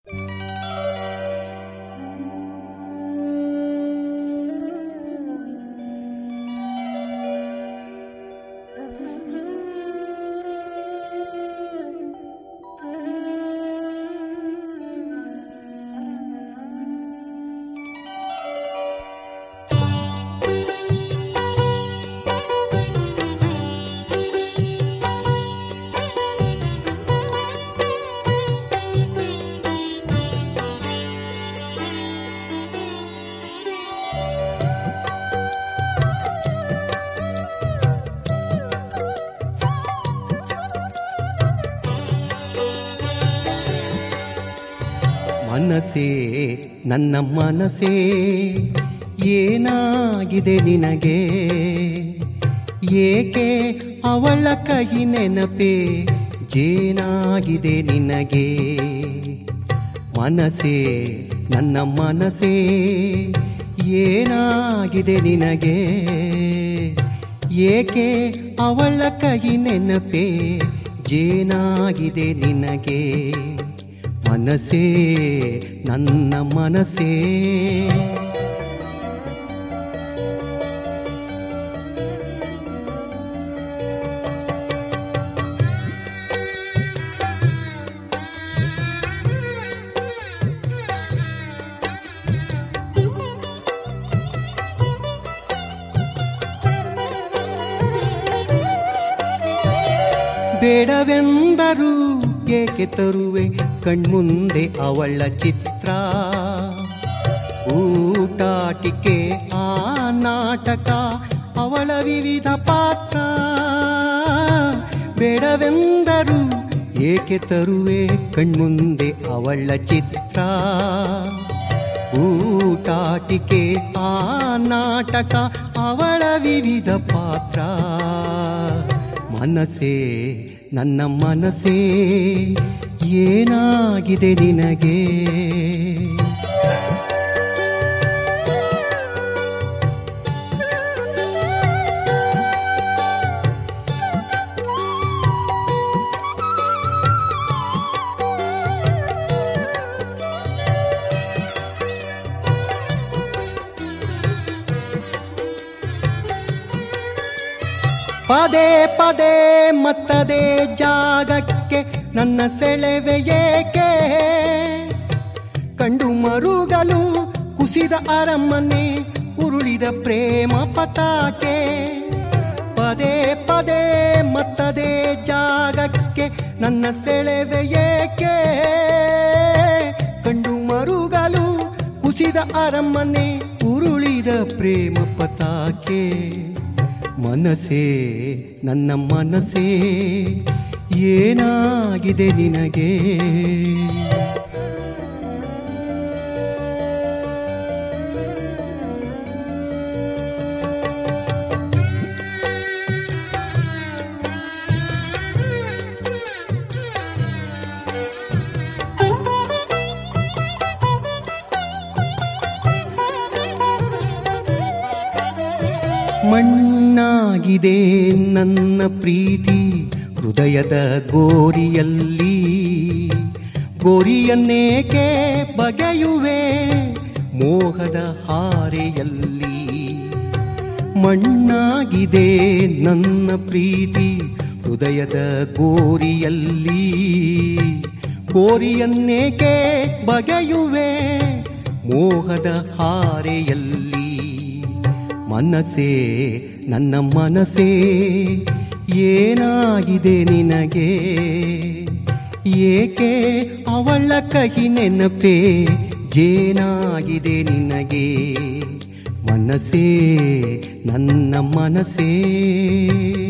ಮನಸೇ ನನ್ನ ಮನಸೇ ಏನಾಗಿದೆ ನಿನಗೆ ಏಕೆ ಅವಳ ಕೈ ನೆನಪೇ ಜೇನಾಗಿದೆ ನಿನಗೆ ಮನಸೇ ನನ್ನ ಮನಸೇ ಏನಾಗಿದೆ ನಿನಗೆ ಏಕೆ ಅವಳ ಕೈ ನೆನಪೇ ಜೇನಾಗಿದೆ ನಿನಗೆ ಮನಸೇ ನನ್ನ ಮನಸೇ ಬೇಡವೆಂದರೂ ಏಕೆ ತರುವೆ ಕಣ್ಮುಂದೆ ಅವಳ ಚಿತ್ರ ಊಟಾಟಿಕೆ ಆ ನಾಟಕ ಅವಳ ವಿವಿಧ ಪಾತ್ರ ಬೇಡವೆಂದರೂ ಏಕೆ ತರುವೆ ಕಣ್ಮುಂದೆ ಅವಳ ಚಿತ್ರ ಊಟಾಟಿಕೆ ಆ ನಾಟಕ ಅವಳ ವಿವಿಧ ಪಾತ್ರ ಮನಸೇ ನನ್ನ ಮನಸೇ ಏನಾಗಿದೆ ನಿನಗೆ ಪದೇ ಪದೇ ಮತ್ತದೇ ಜಾಗಕ್ಕೆ ನನ್ನ ಸೆಳೆವೆ ಏಕೆ ಕಂಡು ಮರುಗಲು ಕುಸಿದ ಅರಮನೆ ಉರುಳಿದ ಪ್ರೇಮ ಪತಾಕೆ ಪದೇ ಪದೇ ಮತ್ತದೇ ಜಾಗಕ್ಕೆ ನನ್ನ ಸೆಳೆವೆ ಏಕೆ ಕಂಡು ಮರುಗಲು ಕುಸಿದ ಅರಮನೆ ಉರುಳಿದ ಪ್ರೇಮ ಪತಾಕೆ ಮನಸೇ ನನ್ನ ಮನಸೇ ಏನಾಗಿದೆ ನಿನಗೆ ಮಣ್ಣಾಗಿದೆ ನನ್ನ ಪ್ರೀತಿ ಹೃದಯದ ಗೋರಿಯಲ್ಲಿ ಗೋರಿಯನ್ನೇಕೆ ಬಗೆಯುವೆ ಮೋಹದ ಹಾರೆಯಲ್ಲಿ ಮಣ್ಣಾಗಿದೆ ನನ್ನ ಪ್ರೀತಿ ಹೃದಯದ ಗೋರಿಯಲ್ಲಿ ಗೋರಿಯನ್ನೇಕೆ ಬಗೆಯುವೆ ಮೋಹದ ಹಾರೆಯಲ್ಲಿ ಮನಸೇ ನನ್ನ ಮನಸೇ ಏನಾಗಿದೆ ನಿನಗೆ ಏಕೆ ಅವಳ ಕಹಿ ನೆನಪೇ ಜೇನಾಗಿದೆ ನಿನಗೆ ಮನಸೇ ನನ್ನ ಮನಸೇ